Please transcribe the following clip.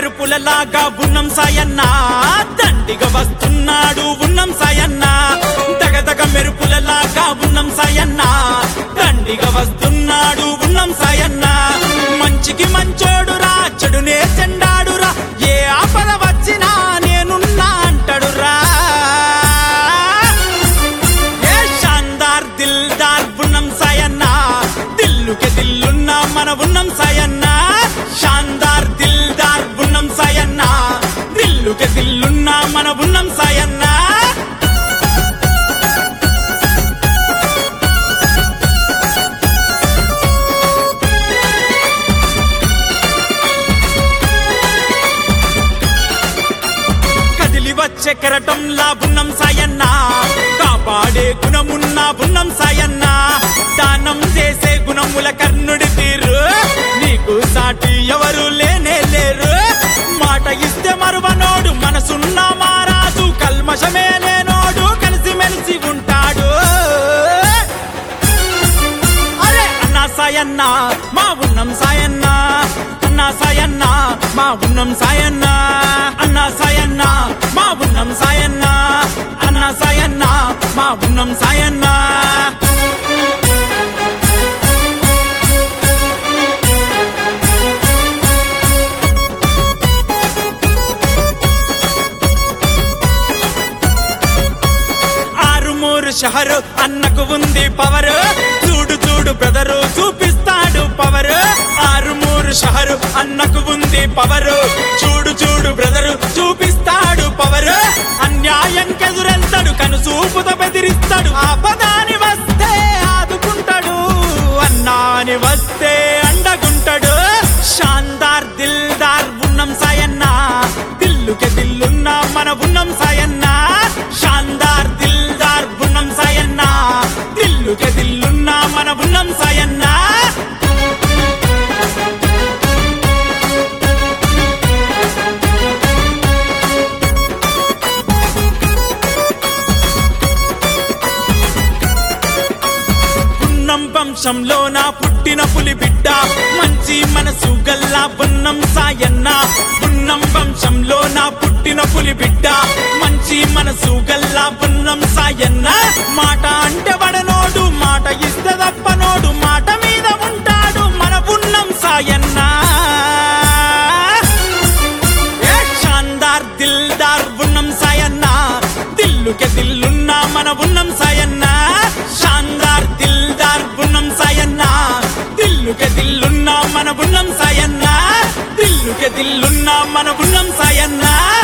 మెరుపులలాగా ఉన్నం సాయన్న దండిగా వస్తున్నాడు ఉన్నం సాయన్న దగదగ మెరుపులలాగా ఉన్నం సాయన్న దండిగా వస్తున్నాడు ఉన్నం సాయన్న మంచికి మంచోడురా చెడునే చెండాడురా ఏ ఆపద వచ్చినా నేనున్నా అంటాడురా ఏ షాందార్ దిల్దార్ ఉన్నం సాయన్న దిల్లుకే దిల్లున్నా మన ఉన్నం సాయన్న షాందార్ దిల్దార్ ఉన్నం సాయన్న దిల్లుకే దిల్లున్నా మన ఉన్నం సాయన్న కదిలి వచ్చే కెరటంలా బున్నం సాయన్న కాపాడే గుణమున్న బున్నం సాయన్న దానం చేసే గుణముల కర్ణుడి తీరు నీకు సాటి ఎవరు లేనే లేరు మాట ఇస్తే మరువనోడు మనసున్న మారాదు కల్మషమే లేనోడు కలిసి మెలిసి ఉంటాడు అరే అన్నా సాయన్న మా ఉన్నం సాయన్న అన్నా సాయన్న మా ఉన్నం సాయన్న అన్నా సాయన్న మా ఉన్నం సాయన్న అన్నా సాయన్న మా ఉన్నం సాయన్న ఆరుమూరు షహరు అన్నకు ఉంది పవర్ చూడు చూడు బ్రదరు చూపిస్తాడు పవర్ ఆరుమూరు షహరు అన్నకు ఉంది పవర్ చూడు చూడు బ్రదరు చూపిస్తాడు పవర్ అన్యాయం కెదురెళ్తాడు కనుసూపుతో బెదిరిస్తాడు ఆపదాని వస్తే ఆదుకుంటాడు అన్నాని వస్తే అండగుంటాడు షాందార్ దిల్దార్ ఉన్నం సాయన్న దిల్లుకే దిల్లున్న మన ఉన్నం సాయన్న షాందార్ దిల్దార్ ఉన్నం సాయన్న దిల్లుకే దిల్లున్న మన ఉన్నం సాయన్న పున్నం వంశంలో నా పుట్టిన పులి బిడ్డ మంచి మనసు గల్లా పున్నం సాయన్న పున్నం వంశంలో నా పుట్టిన పులి బిడ్డ మంచి మనసు గల్లా పున్నం సాయన్న మాట అంటే వడనోడు మాట ఇస్తే తప్పనోడు మాట మీద ఉంటాడు మన పున్నం సాయన్న ఏ షాందార్ దిల్దార్ ఉన్నం సాయన్న దిల్లుకే దిల్లున్న మన ఉన్నం సాయన్న షాందార్ దిల్దార్ ఉన్నం సాయన్న దిల్లుకే దిల్లున్న మన ఉన్నం సాయన్న దిల్లుకే దిల్లున్న మన ఉన్నం సాయన్న